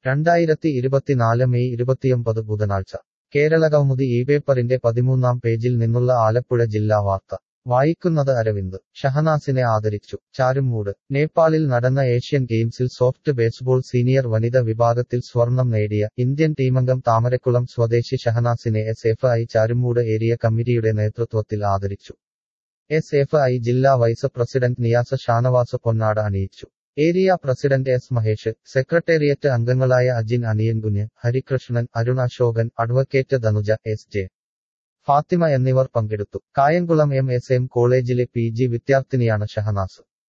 രണ്ടായിരത്തി ഇരുപത്തിനാല് മെയ് ഇരുപത്തിയൊമ്പത് ബുധനാഴ്ച കേരളകൗമുദി ഈ പേപ്പറിന്റെ പതിമൂന്നാം പേജിൽ നിന്നുള്ള ആലപ്പുഴ ജില്ലാ വാർത്ത വായിക്കുന്നത് അരവിന്ദ് ഷഹനാസിനെ ആദരിച്ചു ചാരുമൂട് നേപ്പാളിൽ നടന്ന ഏഷ്യൻ ഗെയിംസിൽ സോഫ്റ്റ് ബേസ്ബോൾ സീനിയർ വനിത വിഭാഗത്തിൽ സ്വർണം നേടിയ ഇന്ത്യൻ ടീമംഗം താമരക്കുളം സ്വദേശി ഷഹനാസിനെ S F I Charummoodu area committee നേതൃത്വത്തിൽ ആദരിച്ചു എസ് എഫ് ഐ ജില്ലാ വൈസ് പ്രസിഡന്റ് നിയാസ ഷാനവാസ് പൊന്നാട അണിയിച്ചു area president S Mahesh secretariat അംഗങ്ങളായ Ajin Aniyankunju Harikrishnan Arun Ashokan advocate Dhanuja S J Fathima എന്നിവർ പങ്കെടുത്തു കായംകുളം എം എസ് എം കോളേജിലെ പി ജി വിദ്യാർത്ഥിനിയാണ് ഷഹനാസ്